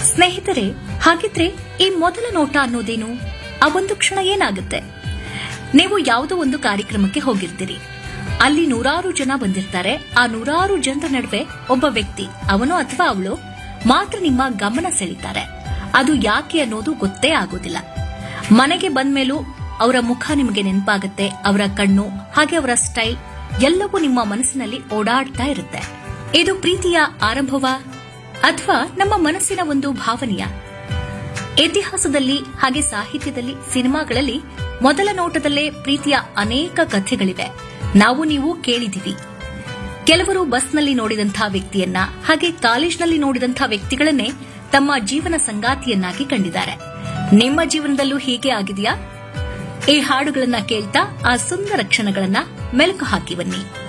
ಸ್ನೇಹಿತರೆ ಹಾಗಿದ್ರೆ ಈ ಮೊದಲ ನೋಟ ಅನ್ನೋದೇನು ಆ ಒಂದು ಕ್ಷಣ ಏನಾಗುತ್ತೆ ನೀವು ಯಾವುದೋ ಒಂದು ಕಾರ್ಯಕ್ರಮಕ್ಕೆ ಹೋಗಿರ್ತೀರಿ ಅಲ್ಲಿ ನೂರಾರು ಜನ ಬಂದಿರ್ತಾರೆ ಆ ನೂರಾರು ಜನರ ನಡುವೆ ಒಬ್ಬ ವ್ಯಕ್ತಿ ಅವನು ಅಥವಾ ಅವಳು ಮಾತ್ರ ನಿಮ್ಮ ಗಮನ ಸೆಳೀತಾರೆ ಅದು ಯಾಕೆ ಅನ್ನೋದು ಗೊತ್ತೇ ಆಗೋದಿಲ್ಲ ಮನೆಗೆ ಬಂದ್ಮೇಲೂ ಅವರ ಮುಖ ನಿಮಗೆ ನೆನಪಾಗುತ್ತೆ ಅವರ ಕಣ್ಣು ಹಾಗೆ ಅವರ ಸ್ಟೈಲ್ ಎಲ್ಲವೂ ನಿಮ್ಮ ಮನಸ್ಸಿನಲ್ಲಿ ಓಡಾಡ್ತಾ ಇರುತ್ತೆ ಇದು ಪ್ರೀತಿಯ ಆರಂಭವ ಅಥವಾ ನಮ್ಮ ಮನಸ್ಸಿನ ಒಂದು ಭಾವನೆಯ ಇತಿಹಾಸದಲ್ಲಿ ಹಾಗೆ ಸಾಹಿತ್ಯದಲ್ಲಿ ಸಿನಿಮಾಗಳಲ್ಲಿ ಮೊದಲ ನೋಟದಲ್ಲೇ ಪ್ರೀತಿಯ ಅನೇಕ ಕಥೆಗಳಿವೆ ನಾವು ನೀವು ಕೇಳಿದಿವಿ ಕೆಲವರು ಬಸ್ನಲ್ಲಿ ನೋಡಿದಂತಹ ವ್ಯಕ್ತಿಯನ್ನ ಹಾಗೆ ಕಾಲೇಜ್ನಲ್ಲಿ ನೋಡಿದಂತಹ ವ್ಯಕ್ತಿಗಳನ್ನೇ ತಮ್ಮ ಜೀವನ ಸಂಗಾತಿಯನ್ನಾಗಿ ಕಂಡಿದ್ದಾರೆ ನಿಮ್ಮ ಜೀವನದಲ್ಲೂ ಹೀಗೆ ಆಗಿದೆಯಾ ಈ ಹಾಡುಗಳನ್ನ ಕೇಳ್ತಾ ಆ ಸುಂದರ ಕ್ಷಣಗಳನ್ನ ಮೆಲುಕು ಹಾಕಿ ಬನ್ನಿ